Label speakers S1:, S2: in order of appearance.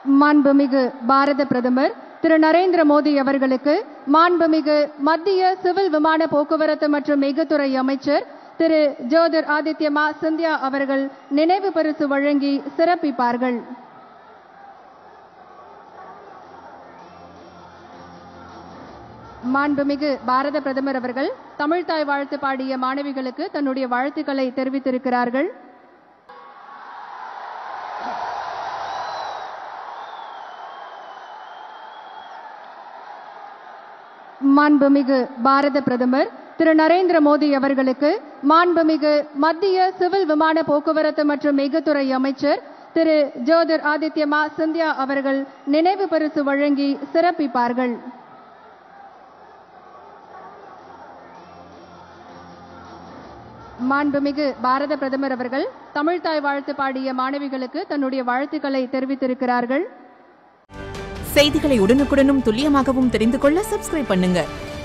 S1: மாண்புமிகு பாரத பிரதமர் திரு நரேந்திர மோடி அவர்களுக்கு மாண்புமிகு மத்திய சிவில் விமான போக்குவரத்து மற்றும் மிகுத்துறை அமைச்சர் திரு ஜோதிர் ஆதித்யமா சிந்தியா அவர்கள் நினைவு பரிசு வழங்கி சிறப்பிப்பார்கள் மாண்புமிகு பாரத பிரதமர் அவர்கள் தமிழ்தாய் வாழ்த்து பாடிய மாணவிகளுக்கு தன்னுடைய வாழ்த்துக்களை தெரிவித்திருக்கிறார்கள் மாண்புமிகு பாரத பிரதமர் திரு நரேந்திர மோடி அவர்களுக்கு மாண்புமிகு மத்திய சிவில் விமான போக்குவரத்து மற்றும் மிகுத்துறை அமைச்சர் திரு ஜோதிர் ஆதித்யமா சிந்தியா அவர்கள் நினைவு பரிசு வழங்கி சிறப்பிப்பார்கள் மாண்புமிகு பாரத பிரதமர் அவர்கள் தமிழ்தாய் வாழ்த்து பாடிய மாணவிகளுக்கு தன்னுடைய வாழ்த்துக்களை தெரிவித்திருக்கிறார்கள்
S2: செய்திகளை உடனுக்குடனும் துல்லியமாகவும் தெரிந்து கொள்ள சப்ஸ்கிரைப் பண்ணுங்க